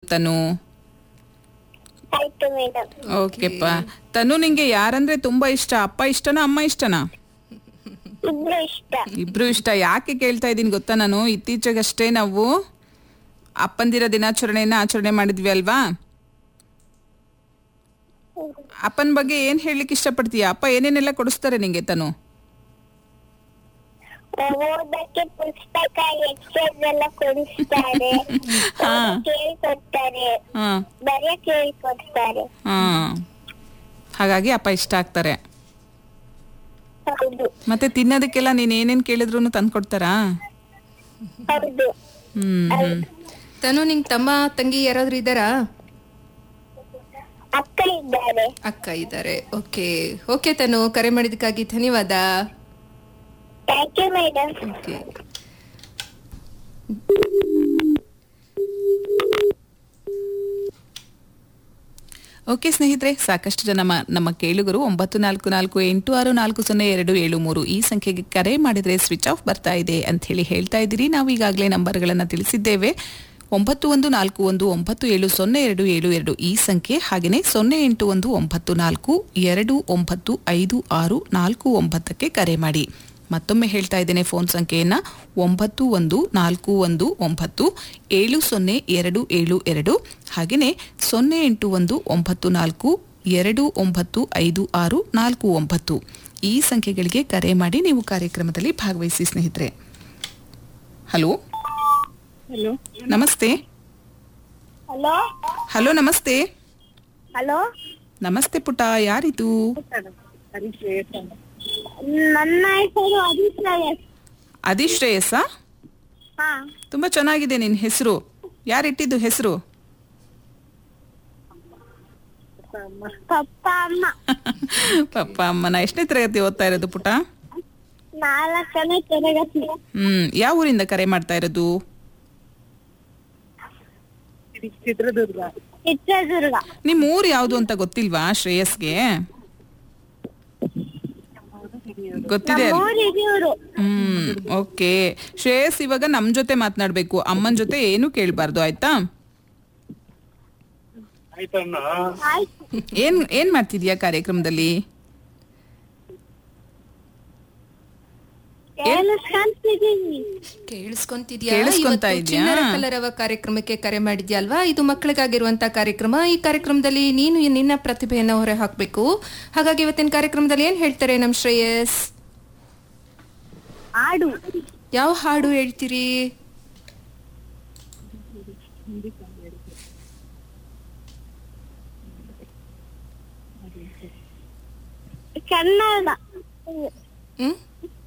ತನು ಆಯ್ತು ಮೇಡಮ್ ಓಕೆಪ್ಪ ತನು ನಿಂಗೆ ಯಾರಂದ್ರೆ ತುಂಬಾ ಇಷ್ಟ ಅಪ್ಪ ಇಷ್ಟನಾ ಅಮ್ಮ ಇಷ್ಟನಾ ಇಬ್ರು ಇಷ್ಟ ಇಬ್ರು ಇಷ್ಟ ಯಾಕೆ ಕೇಳ್ತಾ ಇದ್ದೀನಿ ಗೊತ್ತಾ ನಾನು ಇತ್ತೀಚೆಗಷ್ಟೇ ನಾವು ಅಪ್ಪಂದಿರ ದಿನಾಚರಣೆಯನ್ನ ಆಚರಣೆ ಮಾಡಿದ್ವಿ ಅಲ್ವಾ ಅಪ್ಪನ ಬಗ್ಗೆ ಏನ್ ಹೇಳಲಿಕ್ಕೆ ಇಷ್ಟಪಡ್ತೀಯ ಅಪ್ಪ ಏನೇನೆಲ್ಲ ಕೊಡಿಸ್ತಾರೆ ನಿಂಗೆ ತನು ಓದಕ್ಕೆ ಪುಸ್ತಕ ಎಕ್ಸೈಸ್ ಎಲ್ಲ ಕೊಡಿಸ್ತಾರೆ ಹಾ. ಕೇಳ್ಕೊಡ್ತಾರೆ ಹಾ ಬರೆಯಕ್ ಹೇಳ್ಕೊಡ್ತಾರೆ ಹಾ ಹಾಗಾಗಿ ಅಪ್ಪ ಇಷ್ಟ ಆಗ್ತಾರೆ ಹೌದು ಮತ್ತೆ ತಿನ್ನೋದಕ್ಕೆಲ್ಲ ನೀನ್ ಏನೇನ್ ಕೇಳಿದ್ರು ತಂದ್ಕೊಡ್ತಾರಾ ಹೌದು ಹ್ಮ್ ಹ್ಮ್ ತನು ನಿಂಗ್ ತಮ್ಮ ತಂಗಿ ಯಾರಾದ್ರೂ ಇದ್ದಾರಾ ಅಕ್ಕ ಇದ್ದಾರೆ ಅಕ್ಕ ಇದ್ದಾರೆ ಓಕೆ ಓಕೆ ತನು ಕರೆ ಮಾಡಿದಕ್ಕಾಗಿ ಧನ್ಯವಾದ thank you madam okay okay ಸ್ನೇಹಿತರೆ ಸಾಕಷ್ಟು ಜನ ಮ- ನಮ್ಮ ಕೇಳುಗರು ಒಂಬತ್ತು ನಾಲ್ಕು ನಾಲ್ಕು ಎಂಟು ಆರು ನಾಲ್ಕು ಸೊನ್ನೆ ಎರಡು ಏಳು ಮೂರು ಈ ಸಂಖ್ಯೆಗೆ ಕರೆ ಮಾಡಿದ್ರೆ ಸ್ವಿಚ್ ಆಫ್ ಬರ್ತಾ ಇದೆ ಅಂತ ಹೇಳಿ ಹೇಳ್ತಾ ಇದ್ದೀರಿ ನಾವು ಈಗಾಗಲೇ ನಂಬರ್ಗಳನ್ನು ತಿಳಿಸಿದ್ದೇವೆ ಒಂಬತ್ತು ಒಂದು ನಾಲ್ಕು ಒಂದು ಒಂಬತ್ತು ಏಳು ಸೊನ್ನೆ ಎರಡು ಏಳು ಎರಡು ಈ ಸಂಖ್ಯೆ ಹಾಗೆಯೇ ಸೊನ್ನೆ ಎಂಟು ಒಂದು ಒಂಬತ್ತು ನಾಲ್ಕು ಎರಡು ಒಂಬತ್ತು ಐದು ಆರು ನಾಲ್ಕು ಒಂಬತ್ತಕ್ಕೆ ಕರೆ ಮಾಡಿ ಮತ್ತೊಮ್ಮೆ ಹೇಳ್ತಾ ಇದ್ದೇನೆ ಫೋನ್ ಸಂಖ್ಯೆಯನ್ನ ಒಂಬತ್ತು ಒಂದು ನಾಲ್ಕು ಒಂದು ಒಂಬತ್ತು ಏಳು ಸೊನ್ನೆ ಎರಡು ಏಳು ಎರಡು ಹಾಗೆಯೇ ಸೊನ್ನೆ ಎಂಟು ಒಂದು ಒಂಬತ್ತು ನಾಲ್ಕು ಎರಡು ಒಂಬತ್ತು ಐದು ಆರು ನಾಲ್ಕು ಒಂಬತ್ತು ಈ ಸಂಖ್ಯೆಗಳಿಗೆ ಕರೆ ಮಾಡಿ ನೀವು ಕಾರ್ಯಕ್ರಮದಲ್ಲಿ ಭಾಗವಹಿಸಿ ಸ್ನೇಹಿತರೆ ಹಲೋ ಹಲೋ ನಮಸ್ತೆ ಹಲೋ ಹಲೋ ನಮಸ್ತೆ ಹಲೋ ನಮಸ್ತೆ ಪುಟ ಯಾರಿದು ನನ್ನ ಹೆಸರು ಅಭಿಶ್ರೇಯಸ್ ಅದಿಶ್ರೇಯಸ್ಸ ಹಾ ತುಂಬಾ ಚೆನ್ನಾಗಿದೆ ನಿನ್ನ ಹೆಸರು ಯಾರಿಟ್ಟಿದ್ದು ಹೆಸರು ಪಪ್ಪ ಅಮ್ಮ ಪಪ್ಪ ಅಮ್ಮನ ಎಷ್ಟನೇ ತರಗತಿ ಓದ್ತಾ ಇರೋದು ಪುಟ ನಾಲ್ಕನೇ ತರಗತಿ ಹ್ಮ್ ಯಾವ ಊರಿಂದ ಕರೆ ಮಾಡ್ತಾ ಇರೋದು ಚಿತ್ರದುರ್ಗ ನಿಮ್ ಊರ್ ಯಾವ್ದು ಅಂತ ಗೊತ್ತಿಲ್ವಾ ಶ್ರೇಯಸ್ಗೆ ಗೊತ್ತಿದೆ ಅಲ್ವಾ? ಊರು ಹಿರಿಯೂರು ಹ್ಮ್ ಓಕೆ ಶ್ರೇಯಸ್ ಇವಾಗ ನಮ್ ಜೊತೆ ಮಾತನಾಡ್ಬೇಕು ಅಮ್ಮನ್ ಜೊತೆ ಏನು ಕೇಳ್ಬಾರ್ದು ಆಯ್ತಾ ಆಯ್ತು ಏನ್ ಏನ್ ಮಾಡ್ತಿದ್ಯಾ ಕಾರ್ಯಕ್ರಮದಲ್ಲಿ ಕೇಳಿಸ್ಕೊಂತಿದೀನಿ ಕೇಳಿಸ್ಕೊಂತಿದ್ಯಾ ಕೇಳಿಸ್ಕೊಂತಾ ಇವತ್ತು ಇದ್ಯಾ? ಚಿಣ್ಣರ ಕಲರವ ಕಾರ್ಯಕ್ರಮಕ್ಕೆ ಕರೆ ಮಾಡಿದ್ಯಲ್ವಾ ಇದು ಮಕ್ಕಳಿಗಾಗಿರುವಂತ ಕಾರ್ಯಕ್ರಮ ಈ ಕಾರ್ಯಕ್ರಮದಲ್ಲಿ ನೀನು ನಿನ್ನ ಪ್ರತಿಭೆಯನ್ನ ಹೊರ ಹಾಕ್ಬೇಕು ಹಾಗಾಗಿ ಇವತ್ತಿನ ಕಾರ್ಯಕ್ರಮದಲ್ಲಿ ಏನ್ ಹೇಳ್ತಾರೆ ನಮ್ ಶ್ರೇಯಸ್ ಆಡು ಯಾವ ಹಾಡು ಹೇಳ್ತೀರಿ ಕನ್ನಡ ಹ್ಮ್